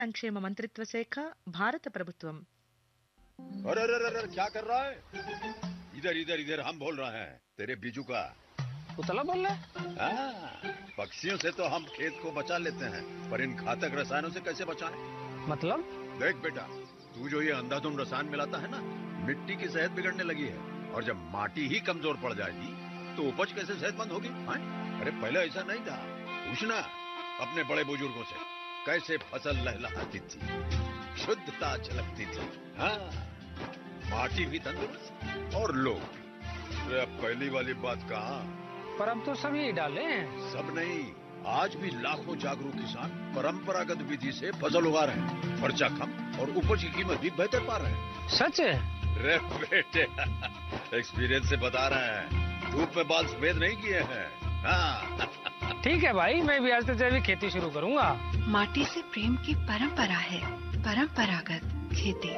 సంక్షేమ మంత్రిత్వ శాఖ భారత ప్రభుత్వం अरे अरे अरे अरे, क्या कर रहा है इधर इधर इधर हम बोल रहे हैं तेरे बीजू का उतला बोल रहा है हाँ, पक्षियों से तो हम खेत को बचा लेते हैं पर इन घातक रसायनों से कैसे बचाएं? मतलब देख बेटा तू जो ये अंधाधुंध रसायन मिलाता है ना मिट्टी की सेहत बिगड़ने लगी है और जब माटी ही कमजोर पड़ जाएगी तो उपज कैसे सेहतमंद होगी हाँ? अरे पहले ऐसा नहीं था पूछना अपने बड़े बुजुर्गों से कैसे फसल लहलहाती थी शुद्धता झलकती थी हाँ माटी भी तंदुरुस्त और लोग भी। अरे अब पहली वाली बात कहाँ पर अब तो सब यही डाले हैं सब नहीं आज भी लाखों जागरूक किसान परंपरागत विधि से फसल उगा रहे हैं खर्चा कम और उपज की कीमत भी बेहतर पा रहे हैं सच है रे बेटे एक्सपीरियंस से बता रहे हैं धूप में बाल सफेद नहीं किए हैं हाँ ठीक है भाई मैं भी आज से जैविक खेती शुरू करूंगा माटी से प्रेम की परंपरा है परंपरागत खेती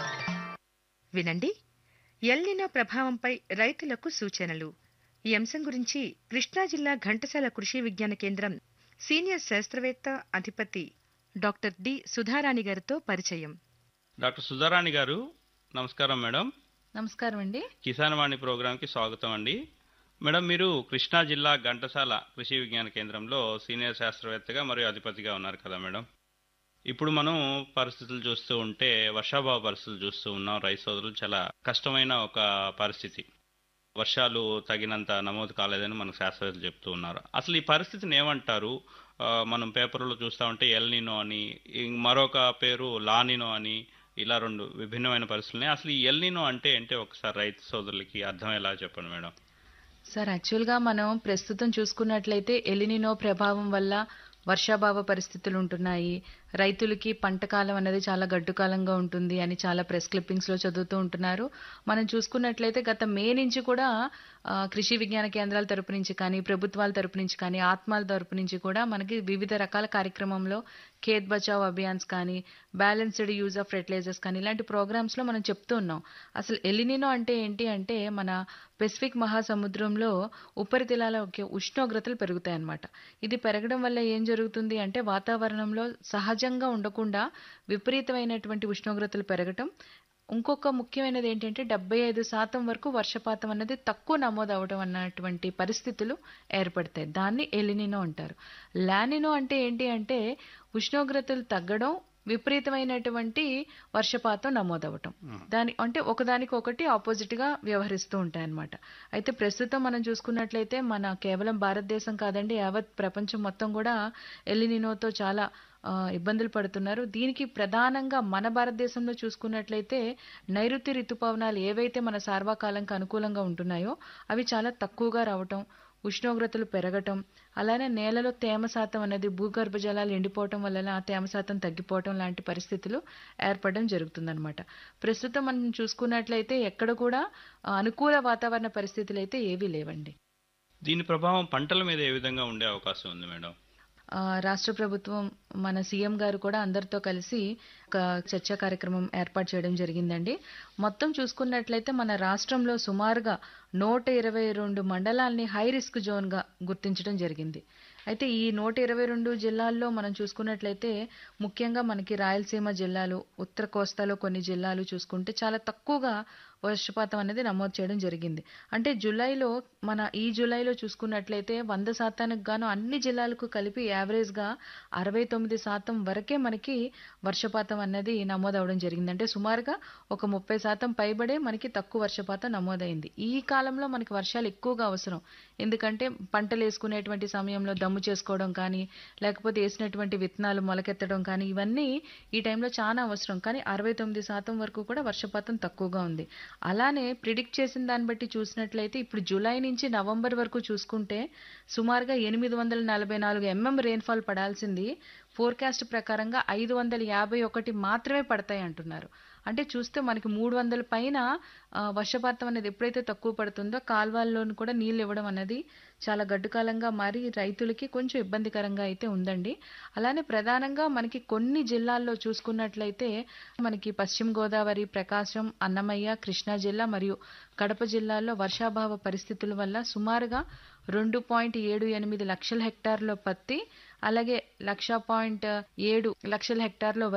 వినండి ఎల్నినో ప్రభావంపై రైతులకు సూచనలు ఈ అంశం గురించి కృష్ణా జిల్లా ఘంటసాల కృషి విజ్ఞాన కేంద్రం సీనియర్ శాస్త్రవేత్త అధిపతి డాక్టర్ డి సుధారాణి గారితో పరిచయం డాక్టర్ సుధారాణి గారు నమస్కారం మేడం నమస్కారం అండి కిసాన్ వాణి ప్రోగ్రాంకి స్వాగతం అండి మేడం మీరు కృష్ణా జిల్లా ఘంటసాల కృషి విజ్ఞాన కేంద్రంలో సీనియర్ శాస్త్రవేత్తగా మరియు అధిపతిగా ఉన్నారు కదా మేడం ఇప్పుడు మనం పరిస్థితులు చూస్తూ ఉంటే వర్షాభావ పరిస్థితులు చూస్తూ ఉన్నాం రైతు సోదరులు చాలా కష్టమైన ఒక పరిస్థితి వర్షాలు తగినంత నమోదు కాలేదని మనకు శాస్త్రవేత్తలు చెప్తూ ఉన్నారు అసలు ఈ పరిస్థితిని ఏమంటారు ఆ, మనం పేపర్లో చూస్తూ ఉంటే ఎల్నినో అని ఇం- మరొక పేరు లానినో అని ఇలా రెండు విభిన్నమైన పరిస్థితులు అసలు ఈ ఎల్నినో అంటే ఏంటి ఒకసారి రైతు సోదరులకి అర్థమయ్యేలా చెప్పండి మేడం సార్ యాక్చువల్గా మనం ప్రస్తుతం చూసుకున్నట్లయితే ఎలినినో ప్రభావం వల్ల వర్షాభావ పరిస్థితులు ఉంటున్నాయి రైతులకి పంట కాలం అనేది చాలా గడ్డు కాలంగా ఉంటుంది అని చాలా ప్రెస్ క్లిప్పింగ్స్లో చదువుతూ ఉంటున్నారు మనం చూసుకున్నట్లయితే గత మే నుంచి కూడా ఆ, కృషి విజ్ఞాన కేంద్రాల తరపు నుంచి కానీ ప్రభుత్వాల తరపు నుంచి కానీ ఆత్మాల తరపు నుంచి కూడా మనకి వివిధ రకాల కార్యక్రమంలో ఖేత్ బచావ్ అభియాన్స్ కానీ బ్యాలెన్స్డ్ యూజ్ ఆఫ్ ఫెర్టిలైజర్స్ కానీ ఇలాంటి ప్రోగ్రామ్స్లో మనం చెప్తూ ఉన్నాం అసలు ఎలినినో అంటే ఏంటి అంటే మన పెసిఫిక్ మహాసముద్రంలో ఉపరితలాల ఒక ఉష్ణోగ్రతలు పెరుగుతాయి అన్నమాట ఇది పెరగడం వల్ల ఏం జరుగుతుంది అంటే వాతావరణంలో సహజంగా ఉండకుండా విపరీతమైనటువంటి ఉష్ణోగ్రతలు పెరగటం ఇంకొక ముఖ్యమైనది ఏంటంటే డెబ్బై ఐదు శాతం వరకు వర్షపాతం అన్నది తక్కువ నమోదు అవడం అన్నటువంటి పరిస్థితులు ఏర్పడతాయి దాన్ని ఎలినినో అంటారు లానినో అంటే ఏంటి అంటే ఉష్ణోగ్రతలు తగ్గడం విపరీతమైనటువంటి వర్షపాతం నమోదవటం దాని అంటే ఒకదానికి ఒకటి ఆపోజిట్ గా వ్యవహరిస్తూ ఉంటాయన్నమాట అయితే ప్రస్తుతం మనం చూసుకున్నట్లయితే మన కేవలం భారతదేశం కాదండి యావత్ ప్రపంచం మొత్తం కూడా ఎలినినోతో చాలా ఆ, ఇబ్బందులు పడుతున్నారు దీనికి ప్రధానంగా మన భారతదేశంలో చూసుకున్నట్లయితే నైరుతి ఋతుపవనాలు ఏవైతే మన సార్వకాలంకి అనుకూలంగా ఉంటున్నాయో అవి చాలా తక్కువగా రావటం ఉష్ణోగ్రతలు పెరగటం అలానే నేలలో తేమ శాతం అనేది భూగర్భ జలాలు ఎండిపోవటం వలన ఆ తేమ శాతం తగ్గిపోవటం లాంటి పరిస్థితులు ఏర్పడడం జరుగుతుందన్నమాట ప్రస్తుతం మనం చూసుకున్నట్లయితే ఎక్కడ కూడా ఆ, అనుకూల వాతావరణ పరిస్థితులు అయితే ఏవీ లేవండి దీని ప్రభావం పంటల మీద ఏ విధంగా ఉండే అవకాశం ఉంది మేడం ఆ, రాష్ట్ర ప్రభుత్వం మన సీఎం గారు కూడా అందరితో కలిసి ఒక చర్చా కార్యక్రమం ఏర్పాటు చేయడం జరిగిందండి మొత్తం చూసుకున్నట్లయితే మన రాష్ట్రంలో సుమారుగా నూట ఇరవై రెండు మండలాల్ని హై రిస్క్ జోన్గా గుర్తించడం జరిగింది అయితే ఈ నూట ఇరవై రెండు జిల్లాల్లో మనం చూసుకున్నట్లయితే ముఖ్యంగా మనకి రాయలసీమ జిల్లాలు ఉత్తర కోస్తాలో కొన్ని జిల్లాలు చూసుకుంటే చాలా తక్కువగా వర్షపాతం అనేది నమోదు చేయడం జరిగింది అంటే జూలైలో మన ఈ జూలైలో చూసుకున్నట్లయితే వంద శాతానికి గాను అన్ని జిల్లాలకు కలిపి యావరేజ్గా అరవై తొమ్మిది శాతం వరకే మనకి వర్షపాతం అన్నది నమోదవడం జరిగింది అంటే సుమారుగా ఒక ముప్పై శాతం పైబడే మనకి తక్కువ వర్షపాతం నమోదైంది ఈ కాలంలో మనకి వర్షాలు ఎక్కువగా అవసరం ఎందుకంటే పంటలు వేసుకునేటువంటి సమయంలో దమ్ము చేసుకోవడం కానీ లేకపోతే వేసినటువంటి విత్తనాలు మొలకెత్తడం కానీ ఇవన్నీ ఈ టైంలో చాలా అవసరం కానీ అరవై తొమ్మిది శాతం వరకు కూడా వర్షపాతం తక్కువగా ఉంది అలానే ప్రిడిక్ట్ చేసిన దాన్ని బట్టి చూసినట్లయితే ఇప్పుడు జూలై నుంచి నవంబర్ వరకు చూసుకుంటే సుమారుగా ఎనిమిది వందల నలభై నాలుగు ఎంఎం రెయిన్ఫాల్ పడాల్సింది ఫోర్కాస్ట్ ప్రకారంగా ఐదు వందల యాభై ఒకటి మాత్రమే పడతాయి అంటున్నారు అంటే చూస్తే మనకి మూడు వందల పైన ఆ, వర్షపాతం అనేది ఎప్పుడైతే తక్కువ పడుతుందో కాల్వల్లోనూ కూడా నీళ్ళు ఇవ్వడం అనేది చాలా గడ్డుకాలంగా మారి రైతులకి కొంచెం ఇబ్బందికరంగా అయితే ఉందండి అలానే ప్రధానంగా మనకి కొన్ని జిల్లాల్లో చూసుకున్నట్లయితే మనకి పశ్చిమ గోదావరి ప్రకాశం అన్నమయ్య కృష్ణా జిల్లా మరియు కడప జిల్లాల్లో వర్షాభావ పరిస్థితుల వల్ల సుమారుగా రెండు పాయింట్ ఏడు ఎనిమిది లక్షల హెక్టార్లో పత్తి అలాగే లక్ష పాయింట్ ఏడు లక్షల హెక్టార్లో